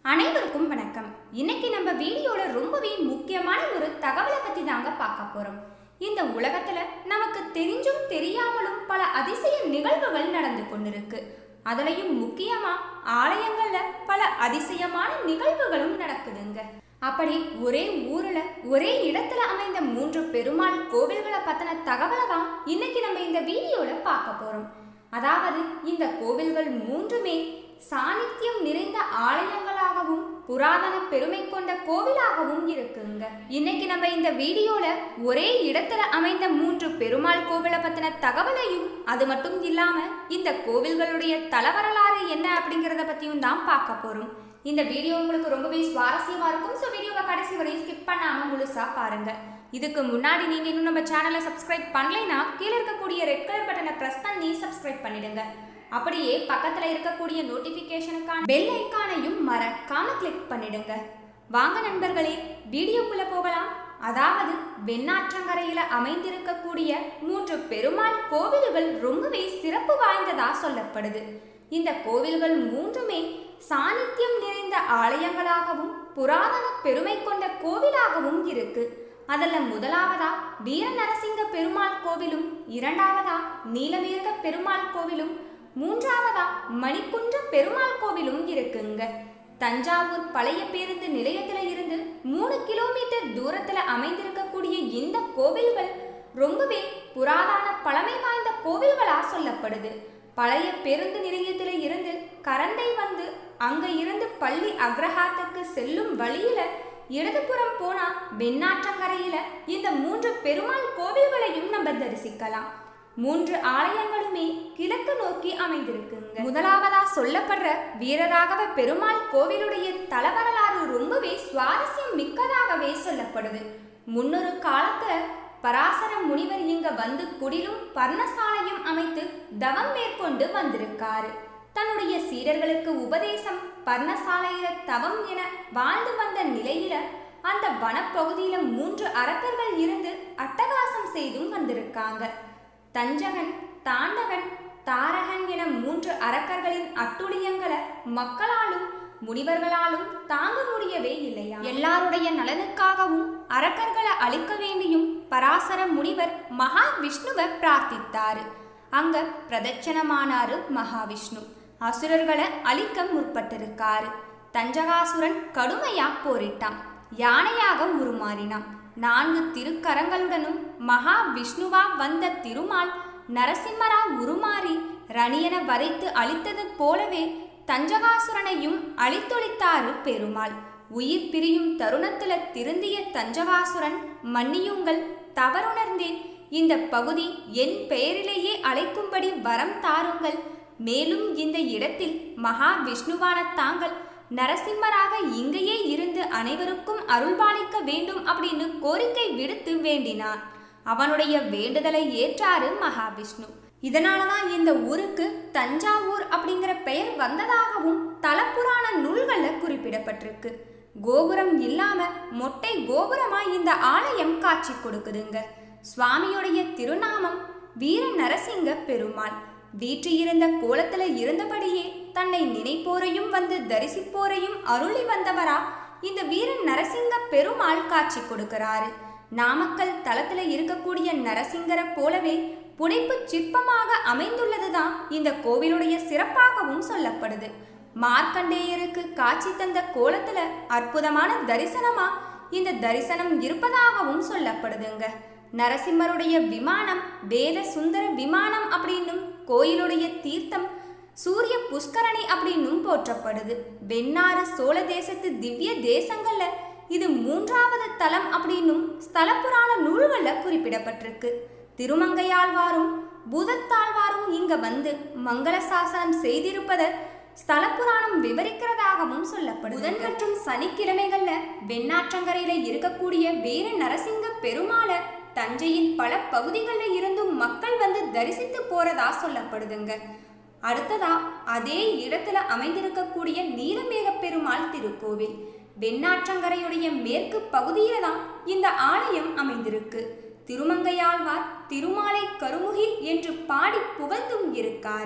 அனைவருக்கும் வணக்கம் இன்னைக்கு நம்ம வீடியோல ரொம்பவே முக்கியமான ஒரு தகவலை பத்தி தாங்க பார்க்க போறோம் இந்த உலகத்துல நமக்கு தெரிஞ்சும் தெரியாமலும் பல அதிசய நிகழ்வுகள் நடந்து கொண்டிருக்கு அதுலயும் முக்கியமா ஆலயங்கள்ல பல அதிசயமான நிகழ்வுகளும் நடக்குதுங்க அப்படி ஒரே ஊர்ல ஒரே இடத்துல அமைந்த மூன்று பெருமாள் கோவில்களை பத்தின தகவலை தான் இன்னைக்கு நம்ம இந்த வீடியோல பார்க்க போறோம் அதாவது இந்த கோவில்கள் மூன்றுமே சாநித்தியம் நிறைந்த ஆலயங்களாகவும் புராதன பெருமை கொண்ட கோவிலாகவும் இருக்குங்க இன்னைக்கு நம்ம இந்த வீடியோல ஒரே இடத்துல அமைந்த மூன்று பெருமாள் கோவிலை பத்தின தகவலையும் அது மட்டும் இல்லாம இந்த கோவில்களுடைய தலவரலாறு என்ன அப்படிங்கறத பத்தியும் தான் பார்க்க போறோம் இந்த வீடியோ உங்களுக்கு ரொம்பவே சுவாரஸ்யமா இருக்கும் ஸோ வீடியோவை கடைசி வரை ஸ்கிப் பண்ணாம முழுசா பாருங்க இதுக்கு முன்னாடி நீங்க இன்னும் நம்ம சேனலை சப்ஸ்கிரைப் பண்ணலைன்னா கீழே இருக்கக்கூடிய ரெட் கலர் பட்டனை பிரஸ் பண்ணி சப்ஸ்கிரைப் பண்ணிடுங்க அப்படியே பக்கத்துல இருக்கக்கூடிய நோட்டிபிகேஷனுக்கான பெல் ஐக்கானையும் மறக்காம கிளிக் பண்ணிடுங்க வாங்க நண்பர்களே வீடியோக்குள்ள போகலாம் அதாவது வெண்ணாற்றங்கரையில அமைந்திருக்கக்கூடிய மூன்று பெருமாள் கோவில்கள் ரொம்பவே சிறப்பு வாய்ந்ததா சொல்லப்படுது இந்த கோவில்கள் மூன்றுமே சாநித்தியம் நிறைந்த ஆலயங்களாகவும் புராதன பெருமை கொண்ட கோவிலாகவும் இருக்கு அதுல முதலாவதா வீர நரசிங்க பெருமாள் கோவிலும் இரண்டாவதா நீலமேக பெருமாள் கோவிலும் மூன்றாவதா மணிக்குன்ற பெருமாள் கோவிலும் இருக்குங்க தஞ்சாவூர் பழைய பேருந்து நிலையத்துல இருந்து மூணு கிலோமீட்டர் தூரத்துல அமைந்திருக்கக்கூடிய இந்த கோவில்கள் ரொம்பவே புராதன பழமை வாய்ந்த கோவில்களா சொல்லப்படுது பழைய பேருந்து நிலையத்துல இருந்து கரந்தை வந்து அங்க இருந்து பள்ளி அக்ரஹாத்துக்கு செல்லும் வழியில இடதுபுறம் போனா வெண்ணாற்றங்கரையில இந்த மூன்று பெருமாள் கோவில்களையும் நம்ம தரிசிக்கலாம் மூன்று ஆலயங்களுமே கிழக்கு நோக்கி அமைந்திருக்குங்க முதலாவதா சொல்லப்படுற வீரராகவ பெருமாள் கோவிலுடைய தலவரலாறு ரொம்பவே சுவாரஸ்யம் மிக்கதாகவே சொல்லப்படுது முன்னொரு காலத்துல பராசர முனிவர் இங்க வந்து குடிலும் பர்ணசாலையும் அமைத்து தவம் மேற்கொண்டு வந்திருக்காரு தன்னுடைய சீடர்களுக்கு உபதேசம் பர்ணசாலையில தவம் என வாழ்ந்து வந்த நிலையில அந்த வனப்பகுதியில மூன்று அரக்கர்கள் இருந்து அட்டகாசம் செய்தும் வந்திருக்காங்க தஞ்சகன் தாண்டகன் தாரகன் என மூன்று அரக்கர்களின் அட்டுழியங்களை மக்களாலும் முனிவர்களாலும் தாங்க முடியவே இல்லையா எல்லாருடைய நலனுக்காகவும் அரக்கர்களை அழிக்க வேண்டியும் பராசர முனிவர் மகாவிஷ்ணுவை பிரார்த்தித்தாரு அங்க பிரதட்சணமானாரு மகாவிஷ்ணு அசுரர்களை அழிக்க முற்பட்டிருக்காரு தஞ்சகாசுரன் கடுமையா போரிட்டான் யானையாக உருமாறினான் நான்கு திருக்கரங்களுடனும் மகா விஷ்ணுவா வந்த திருமால் நரசிம்மரா உருமாறி ரணியன வரைத்து அழித்தது போலவே தஞ்சகாசுரனையும் அழித்தொழித்தாரு பெருமாள் உயிர் பிரியும் தருணத்துல திருந்திய தஞ்சகாசுரன் மன்னியுங்கள் தவறுணர்ந்தேன் இந்த பகுதி என் பெயரிலேயே அழைக்கும்படி வரம் தாருங்கள் மேலும் இந்த இடத்தில் மகா விஷ்ணுவான தாங்கள் நரசிம்மராக இங்கேயே இருந்து அனைவருக்கும் அருள்பாலிக்க வேண்டும் அப்படின்னு கோரிக்கை விடுத்து வேண்டினான் அவனுடைய வேண்டுதலை ஏற்றாரு மகாவிஷ்ணு இதனாலதான் இந்த ஊருக்கு தஞ்சாவூர் அப்படிங்கிற பெயர் வந்ததாகவும் தலப்புராண நூல்கள்ல குறிப்பிடப்பட்டிருக்கு கோபுரம் இல்லாம மொட்டை கோபுரமா இந்த ஆலயம் காட்சி கொடுக்குதுங்க சுவாமியுடைய திருநாமம் வீர நரசிங்க பெருமாள் வீற்றிருந்த கோலத்துல இருந்தபடியே தன்னை நினைப்போரையும் வந்து தரிசிப்போரையும் அருளி வந்தவரா இந்த வீரன் நரசிங்க பெருமாள் காட்சி கொடுக்கிறாரு நாமக்கல் தலத்துல இருக்கக்கூடிய நரசிங்கரை போலவே புடைப்பு சிற்பமாக அமைந்துள்ளதுதான் இந்த கோவிலுடைய சிறப்பாகவும் சொல்லப்படுது மார்க்கண்டேயருக்கு காட்சி தந்த கோலத்துல அற்புதமான தரிசனமா இந்த தரிசனம் இருப்பதாகவும் சொல்லப்படுதுங்க நரசிம்மருடைய விமானம் வேத சுந்தர விமானம் அப்படின்னும் கோயிலுடைய தீர்த்தம் சூரிய புஷ்கரணி அப்படின்னும் போற்றப்படுது வெண்ணாறு சோழ தேசத்து திவ்ய தேசங்கள்ல இது மூன்றாவது தலம் அப்படின்னும் ஸ்தல புராண நூல்கள்ல குறிப்பிடப்பட்டிருக்கு திருமங்கையாழ்வாரும் பூதத்தாழ்வாரும் இங்க வந்து மங்கள சாசனம் செய்திருப்பத ஸ்தல புராணம் விவரிக்கிறதாகவும் சொல்லப்படுது புதன் மற்றும் சனிக்கிழமைகள்ல வெண்ணாற்றங்கரையில இருக்கக்கூடிய வீர நரசிங்க பெருமாளை தஞ்சையின் பல பகுதிகளில் இருந்தும் மக்கள் வந்து தரிசித்து போறதா சொல்லப்படுதுங்க அடுத்ததா அதே இடத்துல அமைந்திருக்கக்கூடிய நீலமேக பெருமாள் திருக்கோவில் வெண்ணாற்றங்கரையுடைய மேற்கு பகுதியில தான் இந்த ஆலயம் அமைந்திருக்கு திருமங்கையாழ்வார் திருமாலை கருமுகில் என்று பாடி புகழ்ந்தும் இருக்காரு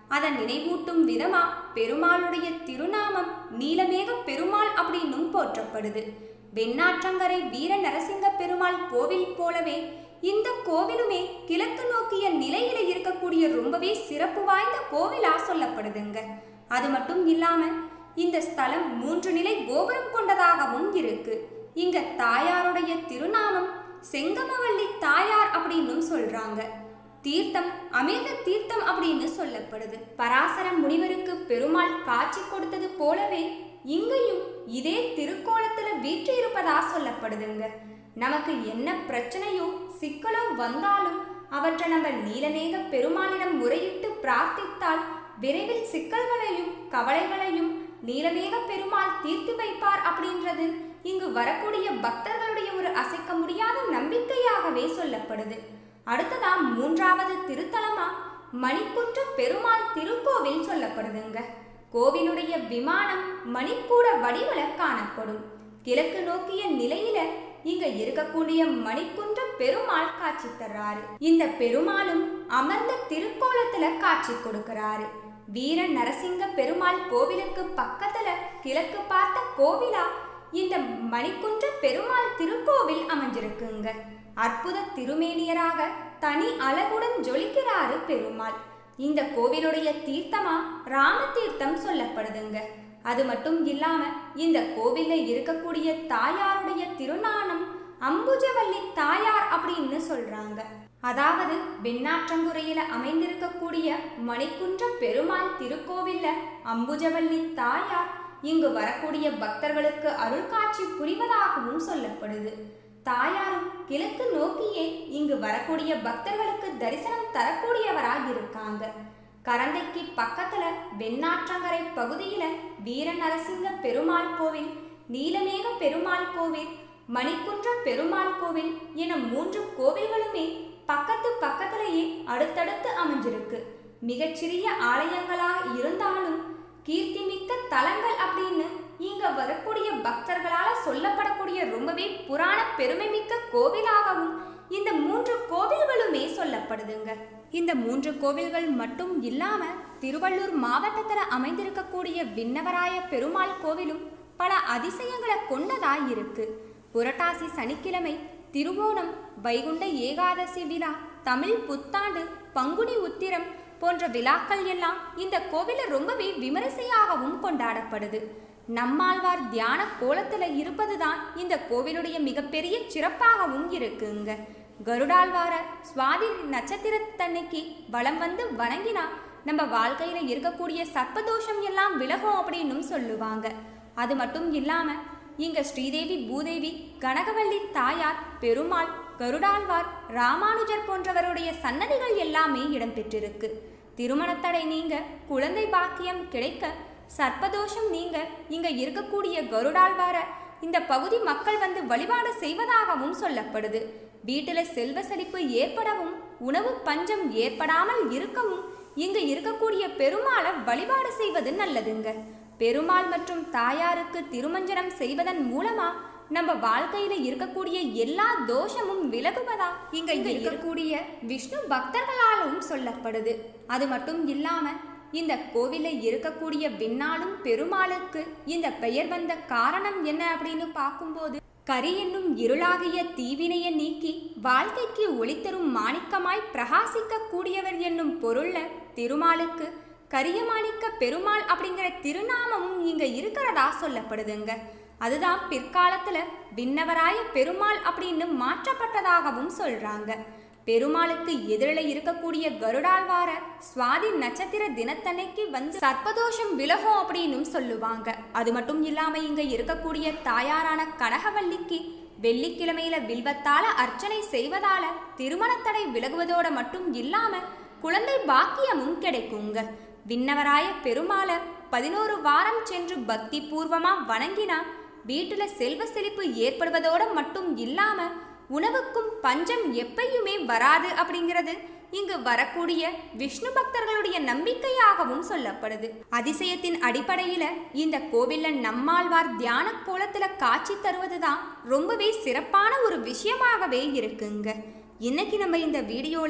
அதை நினைவூட்டும் விதமா பெருமாளுடைய திருநாமம் நீலமேக பெருமாள் அப்படின்னும் போற்றப்படுது வெண்ணாற்றங்கரை வீர நரசிங்க பெருமாள் கோவில் போலவே இந்த கோவிலுமே கிழக்கு நோக்கிய நிலையில இருக்கக்கூடிய ரொம்பவே சிறப்பு வாய்ந்த கோவிலா சொல்லப்படுதுங்க அது மட்டும் இல்லாம இந்த ஸ்தலம் மூன்று நிலை கோபுரம் கொண்டதாகவும் இருக்கு இங்க தாயாருடைய திருநாமம் செங்கமவள்ளி தாயார் அப்படின்னும் சொல்றாங்க தீர்த்தம் அமிர்த தீர்த்தம் அப்படின்னு சொல்லப்படுது பராசர முனிவருக்கு பெருமாள் காட்சி கொடுத்தது போலவே இங்கேயும் இதே திருக்கோலத்துல வீற்று இருப்பதா சொல்லப்படுதுங்க நமக்கு என்ன பிரச்சனையோ சிக்கலோ வந்தாலும் அவற்றை நம்ம நீலநேக பெருமாளிடம் முறையிட்டு பிரார்த்தித்தால் விரைவில் சிக்கல்களையும் கவலைகளையும் நீலமேக பெருமாள் தீர்த்து வைப்பார் அப்படின்றது இங்கு வரக்கூடிய பக்தர்களுடைய ஒரு அசைக்க முடியாத நம்பிக்கையாகவே சொல்லப்படுது அடுத்ததா மூன்றாவது திருத்தலமா மணிக்குன்ற பெருமாள் திருக்கோவில் சொல்லப்படுதுங்க கோவிலுடைய விமானம் மணிக்கூட வடிவல காணப்படும் கிழக்கு நோக்கிய நிலையில இங்க இருக்கக்கூடிய மணிக்குன்ற பெருமாள் காட்சி தர்றாரு இந்த பெருமாளும் அமர்ந்த திருக்கோலத்துல காட்சி கொடுக்கிறாரு வீர நரசிங்க பெருமாள் கோவிலுக்கு பக்கத்துல கிழக்கு பார்த்த கோவிலா இந்த மணிக்குன்ற பெருமாள் திருக்கோவில் அமைஞ்சிருக்குங்க அற்புத திருமேனியராக தனி அழகுடன் ஜொலிக்கிறாரு பெருமாள் இந்த கோவிலுடைய தீர்த்தமா ராம தீர்த்தம் சொல்லப்படுதுங்க அது மட்டும் இல்லாம இந்த கோவில்ல இருக்கக்கூடிய தாயாருடைய திருநாமம் அம்புஜவல்லி தாயார் அப்படின்னு சொல்றாங்க அதாவது வெண்ணாற்றங்குறையில அமைந்திருக்கக்கூடிய மணிக்குன்ற பெருமாள் திருக்கோவில்ல அம்புஜவல்லி தாயார் இங்கு வரக்கூடிய பக்தர்களுக்கு அருள் காட்சி புரிவதாகவும் சொல்லப்படுது தாயாரும் கிழக்கு நோக்கியே இங்கு வரக்கூடிய பக்தர்களுக்கு தரிசனம் தரக்கூடியவராக இருக்காங்க கரந்தைக்கு பக்கத்துல வெண்ணாற்றங்கரை பகுதியில வீர நரசிங்க பெருமாள் கோவில் நீலமேக பெருமாள் கோவில் மணிக்குன்ற பெருமாள் கோவில் என மூன்று கோவில்களுமே பக்கத்து பக்கத்திலேயே அடுத்தடுத்து அமைஞ்சிருக்கு மிகச்சிறிய ஆலயங்களாக இருந்தாலும் கீர்த்திமிக்க தலங்கள் அப்படின்னு இங்க வரக்கூடிய பக்தர்களால சொல்லப்படக்கூடிய ரொம்பவே புராண பெருமைமிக்க கோவிலாகவும் இந்த மூன்று கோவில்களுமே சொல்லப்படுதுங்க இந்த மூன்று கோவில்கள் மட்டும் இல்லாம திருவள்ளூர் மாவட்டத்துல அமைந்திருக்கக்கூடிய விண்ணவராய பெருமாள் கோவிலும் பல அதிசயங்களை கொண்டதா இருக்கு புரட்டாசி சனிக்கிழமை திருவோணம் வைகுண்ட ஏகாதசி விழா தமிழ் புத்தாண்டு பங்குனி உத்திரம் போன்ற விழாக்கள் எல்லாம் இந்த கோவில ரொம்பவே விமரிசையாகவும் கொண்டாடப்படுது நம்மாழ்வார் தியான கோலத்துல இருப்பதுதான் இந்த கோவிலுடைய மிகப்பெரிய சிறப்பாகவும் இருக்குங்க கருடாழ்வார சுவாதி நட்சத்திரத்தன்னைக்கு வலம் வந்து வணங்கினா நம்ம வாழ்க்கையில இருக்கக்கூடிய சர்ப்பதோஷம் எல்லாம் விலகும் அப்படின்னும் சொல்லுவாங்க அது மட்டும் இல்லாம இங்க ஸ்ரீதேவி பூதேவி கனகவல்லி தாயார் பெருமாள் கருடாழ்வார் ராமானுஜர் போன்றவருடைய சன்னதிகள் எல்லாமே இடம்பெற்றிருக்கு திருமணத்தடை நீங்க குழந்தை பாக்கியம் கிடைக்க சர்ப்பதோஷம் நீங்க இங்க இருக்கக்கூடிய கருடாழ்வார இந்த பகுதி மக்கள் வந்து வழிபாடு செய்வதாகவும் சொல்லப்படுது வீட்டுல செல்வ செழிப்பு ஏற்படவும் உணவு பஞ்சம் ஏற்படாமல் இருக்கவும் இங்க இருக்கக்கூடிய பெருமாளை வழிபாடு செய்வது நல்லதுங்க பெருமாள் மற்றும் தாயாருக்கு திருமஞ்சனம் செய்வதன் மூலமா நம்ம வாழ்க்கையில இருக்கக்கூடிய எல்லா தோஷமும் விலகுவதா இங்க இங்க இருக்கக்கூடிய விஷ்ணு பக்தர்களாலும் சொல்லப்படுது அது மட்டும் இல்லாம இந்த கோவில இருக்கக்கூடிய விண்ணாலும் பெருமாளுக்கு இந்த பெயர் வந்த காரணம் என்ன அப்படின்னு பார்க்கும்போது கரி என்னும் இருளாகிய தீவினைய நீக்கி வாழ்க்கைக்கு ஒளி தரும் மாணிக்கமாய் பிரகாசிக்க கூடியவர் என்னும் பொருள்ல திருமாலுக்கு கரியமாணிக்க பெருமாள் அப்படிங்கிற திருநாமமும் இங்க இருக்கிறதா சொல்லப்படுதுங்க அதுதான் பிற்காலத்துல விண்ணவராய பெருமாள் அப்படின்னு மாற்றப்பட்டதாகவும் சொல்றாங்க பெருமாளுக்கு எதிரில இருக்கக்கூடிய கருடாழ்வார சுவாதி நட்சத்திர தினத்தன்னைக்கு வந்து சர்ப்பதோஷம் விலகும் அப்படின்னும் சொல்லுவாங்க அது மட்டும் இல்லாம இங்க இருக்கக்கூடிய தாயாரான கனகவல்லிக்கு வெள்ளிக்கிழமையில வில்வத்தால அர்ச்சனை செய்வதால திருமணத்தடை விலகுவதோட மட்டும் இல்லாம குழந்தை பாக்கியமும் கிடைக்குங்க விண்ணவராய பெருமாளை பதினோரு வாரம் சென்று பக்தி பூர்வமா வணங்கினா வீட்டுல செல்வ செழிப்பு ஏற்படுவதோட மட்டும் இல்லாம உணவுக்கும் பஞ்சம் எப்பயுமே வராது அப்படிங்கிறது இங்கு வரக்கூடிய விஷ்ணு பக்தர்களுடைய நம்பிக்கையாகவும் சொல்லப்படுது அதிசயத்தின் அடிப்படையில இந்த கோவில்ல நம்மாழ்வார் தியான கோலத்துல காட்சி தருவதுதான் ரொம்பவே சிறப்பான ஒரு விஷயமாகவே இருக்குங்க இன்னைக்கு நம்ம இந்த வீடியோல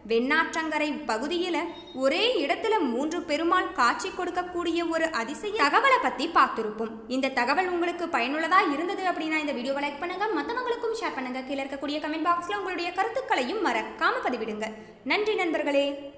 வெண்ணாற்றங்கரை பகுதியில் ஒரே இடத்துல மூன்று பெருமாள் காட்சி கொடுக்கக்கூடிய ஒரு அதிசய தகவலை பத்தி பார்த்துருப்போம் இந்த தகவல் உங்களுக்கு பயனுள்ளதா இருந்தது அப்படின்னா இந்த வீடியோவை லைக் பண்ணுங்க மற்றவங்களுக்கும் ஷேர் பண்ணுங்க கீழே இருக்கக்கூடிய கமெண்ட் பாக்ஸ்ல உங்களுடைய கருத்துக்களையும் மறக்காம பதிவிடுங்க நன்றி நண்பர்களே